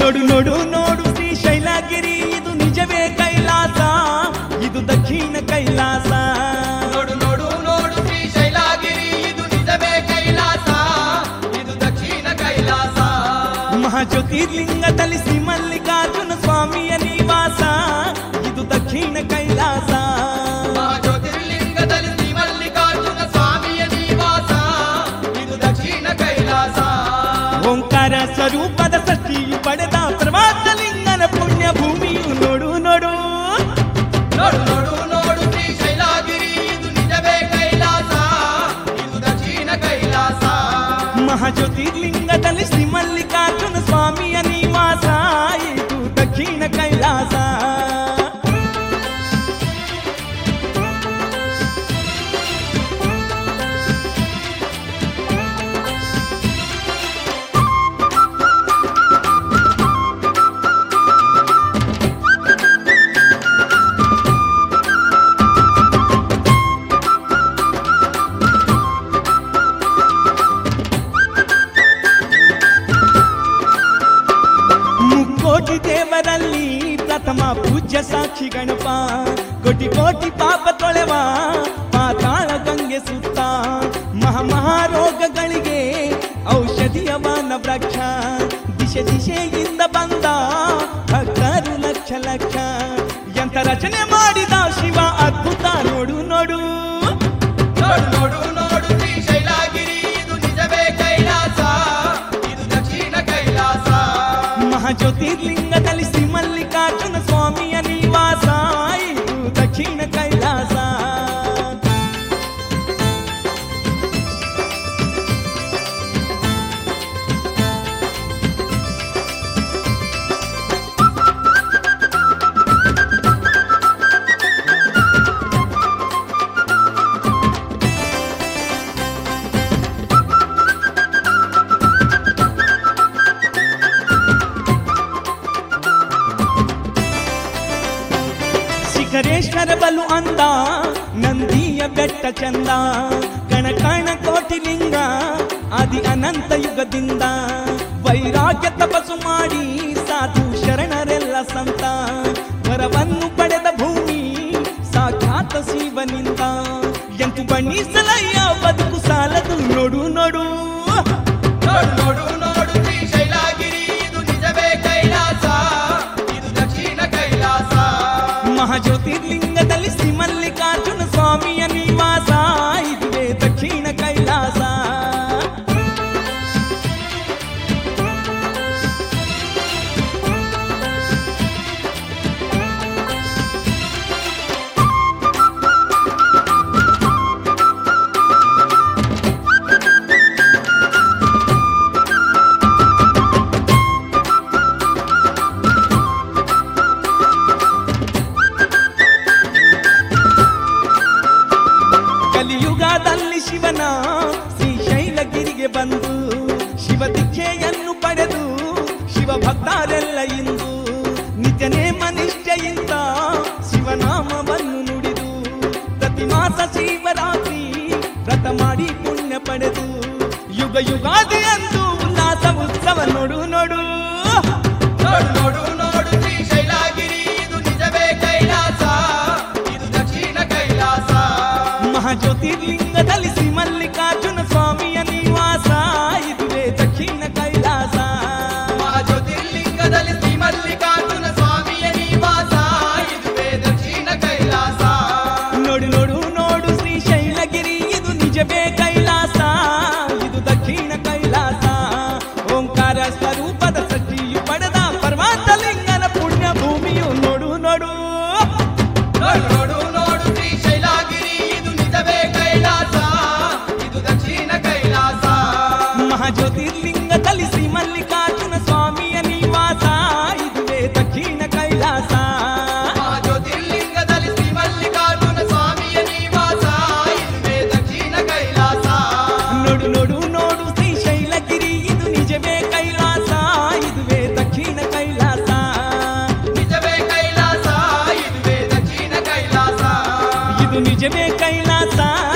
ನೋಡು ನೋಡು ನೋಡು ಶ್ರೀಶೈಲಗಿರಿ ಇದು ನಿಜವೇ ಕೈಲಾಸ ಇದು ದಕ್ಷಿಣ ಕೈಲಾಸ ನೋಡು ನೋಡು ನೋಡು ಶ್ರೀಶೈಲಗಿರಿ ಇದು ನಿಜವೇ ಕೈಲಾಸ ಇದು ದಕ್ಷಿಣ ಕೈಲಾಸ ಮಹಾಜ್ಯೋತಿರ್ಲಿಂಗದಲ್ಲಿ ಶ್ರೀ ಮಲ್ಲಿಕಾರ್ಜುನ ಸ್ವಾಮಿಯ ನಿವಾಸ ಇದು ದಕ್ಷಿಣ ಕೈಲಾಸ ಜ್ಯೋತಿರ್ಲಿಂಗದಲ್ಲಿ ಶ್ರೀ ಮಲ್ಲಿಕಾರ್ಜುನ ಸ್ವಾಮಿಯ ನಿವಾಸ ಇದು ದಕ್ಷಿಣ ಕೈಲಾಸ ಓಂಕಾರ ಸ್ವರೂಪದ ಸೃಷ್ಟಿಯು ಪಡೆದ ಪ್ರವಾಸಲಿಂಗನ ಪುಣ್ಯ ಭೂಮಿಯು ನೋಡು ನೋಡು ನೋಡು ನೋಡು ನೋಡು ಶ್ರೀಶೈಲಗಿರಿ ಇದು ನಿಜವೇ ಕೈಲಾಸ ಇದು ದಕ್ಷಿಣ ಕೈಲಾಸ ಮಹಾಜ್ಯೋತಿರ್ಲಿಂಗದಲ್ಲಿ ಶ್ರೀ ಮಲ್ಲಿಕಾರ್ಜುನ ಸ್ವಾಮಿಯ ನಿವಾಸ ಇದು ದಕ್ಷಿಣ ಕೈಲಾಸ ಮುಕ್ಕೋಟಿ ದೇವರಲ್ಲಿ ಪ್ರಥಮ ಪೂಜ್ಯ ಸಾಕ್ಷಿ ಗಣಪ ಕೋಟಿ ಕೋಟಿ ಪಾಪ ತೊಳೆವ ಪಾತಾಳ ಗಂಗೆ ಸುತ್ತ ಮಹಾ ಮಹಾರೋಗಗಳಿಗೆ ಔಷಧಿಯವಾನ ವೃಕ್ಷ ದಿಶೆ ದಿಶೆಯಿಂದ ಬಂದ ಭಕ್ತರು ಲಕ್ಷ ಲಕ್ಷ ಎಂತ ರಚನೆ ಮಾಡಿದ ಶಿವ ಅದ್ಭುತ ನೋಡು ನೋಡು ನೋಡು ನೋಡು ನೋಡು ಶ್ರೀಶೈಲಗಿರಿ ಇದು ನಿಜವೇ ಕೈಲಾಸ ಇದು ದಕ್ಷಿಣ ಕೈಲಾಸ ಮಹಾಜ್ಯೋತಿರ್ಲಿಂಗದಲ್ಲಿ ಶ್ರೀ ಮಲ್ಲಿಕಾರ್ಜುನ ಸ್ವಾಮಿಯ ನಿವಾಸ ಇದು ದಕ್ಷಿಣ ಕೈಲಾಸ ಶಿಖರೇಶ್ವರ ಬಲು ಅಂದ ನಂದಿಯ ಬೆಟ್ಟ ಚಂದ ಕಣ ಕಣ ಕೋಟಿ ಲಿಂಗ ಆದಿ ಅನಂತ ಯುಗದಿಂದ ವೈರಾಗ್ಯ ತಪಸ್ಸು ಮಾಡಿ ಸಾಧು ಶರಣರೆಲ್ಲ ಸಂತ ವರವನ್ನು ಪಡೆದ ಭೂಮಿ ಸಾಕ್ಷಾತ ಶಿವನಿಂದ ಎಂತು ಬಣ್ಣಿಸಲಯ್ಯ ಬದುಕು ಸಾಲದು ನೋಡು ನೋಡು ನೋಡು ನೋಡು ನೋಡು ಶ್ರೀಶೈಲಗಿರಿ ಇದು ನಿಜವೇ ಕೈಲಾಸ ಇದು ದಕ್ಷಿಣ ಕೈಲಾಸ ಮಹಾಜ್ಯೋತಿರ್ಲಿಂಗದಲ್ಲಿ ಶ್ರೀ ಮಲ್ಲಿಕಾರ್ಜುನ ಸ್ವಾಮಿಯ ನಿವಾಸ ಇದುವೇ ದಕ್ಷಿಣ ಕೈಲಾಸ ಕಲಿಯುಗದಲ್ಲಿ ಶಿವನ ಶ್ರೀಶೈಲಗಿರಿಗೆ ಬಂದು ಶಿವ ದೀಕ್ಷೆಯನ್ನು ಪಡೆದು ಶಿವ ಭಕ್ತರೆಲ್ಲ ಇಂದು ನಿತ್ಯ ನೇಮ ನಿಷ್ಠೆಯಿಂದ ಶಿವನಾಮವನ್ನು ನುಡಿದು ಪ್ರತಿ ಮಾಸ ಶಿವರಾತ್ರಿ ವ್ರತ ಮಾಡಿ ಪುಣ್ಯ ಪಡೆದು ಯುಗ ಯುಗಾದಿ ಎಂದು ಉಲ್ಲಾಸ ಉತ್ಸವ ನೋಡು ನೋಡು ನೋಡು ನೋಡು ನೋಡು ಶ್ರೀಶೈಲಗಿರಿ ಇದು ನಿಜವೇ ಕೈಲಾಸ ಇದು ದಕ್ಷಿಣ ಕೈಲಾಸ ಮಹಾಜ್ಯೋತಿರ್ಲಿಂಗದಲ್ಲಿ ಶ್ರೀ ಮಲ್ಲಿಕಾರ್ಜುನ ಸ್ವಾಮಿಯ ನಿವಾಸ ಇದುವೇ ದಕ್ಷಿಣ ಕೈಲಾಸ ಜ್ಯೋತಿರ್ಲಿಂಗದಲ್ಲಿ ಶ್ರೀ ಮಲ್ಲಿಕಾರ್ಜುನ ಸ್ವಾಮಿಯ ನಿವಾಸ ಇದುವೇ ದಕ್ಷಿಣ ಕೈಲಾಸ ನೋಡು ನೋಡು ನೋಡು ಶ್ರೀಶೈಲಗಿರಿ ಇದು ನಿಜವೇ ಕೈಲಾಸ ಇದು ದಕ್ಷಿಣ ಕೈಲಾಸ ಓಂಕಾರ ಸ್ವರೂಪದ ಸೃಷ್ಟಿಯು ಪಡೆದ ಪರಮಾತ್ಮಲಿಂಗನ ಪುಣ್ಯ ಭೂಮಿಯು ನೋಡು ನೋಡು ನೋಡು ನೋಡು ನೋಡು ಶ್ರೀಶೈಲಗಿರಿ ಇದು ನಿಜವೇ ಕೈಲಾಸ ಇದು ದಕ್ಷಿಣ ಕೈಲಾಸ ಮಹಾಜ್ಯೋತಿರ್ಲಿಂಗದಲ್ಲಿ ಶ್ರೀ ಮಲ್ಲಿಕಾರ್ಜುನ ಸ್ವಾಮಿಯ ನಿವಾಸ ಇದುವೇ ದಕ್ಷಿಣ ಕೈಲಾಸ ಜ್ಯೋತಿರ್ಲಿಂಗದಲ್ಲಿ ಶ್ರೀ ಮಲ್ಲಿಕಾರ್ಜುನ ಸ್ವಾಮಿಯ ನಿವಾಸ ಇದುವೇ ದಕ್ಷಿಣ ಕೈಲಾಸ ನೋಡು ನೋಡು ನೋಡು ಶ್ರೀಶೈಲಗಿರಿ ಇದು ನಿಜವೇ ಕೈಲಾಸ ಇದುವೇ ದಕ್ಷಿಣ ಕೈಲಾಸ ನಿಜವೇ ಕೈಲಾಸ ಇದುವೇ ದಕ್ಷಿಣ ಕೈಲಾಸ ಇದು ನಿಜವೇ ಕೈಲಾಸ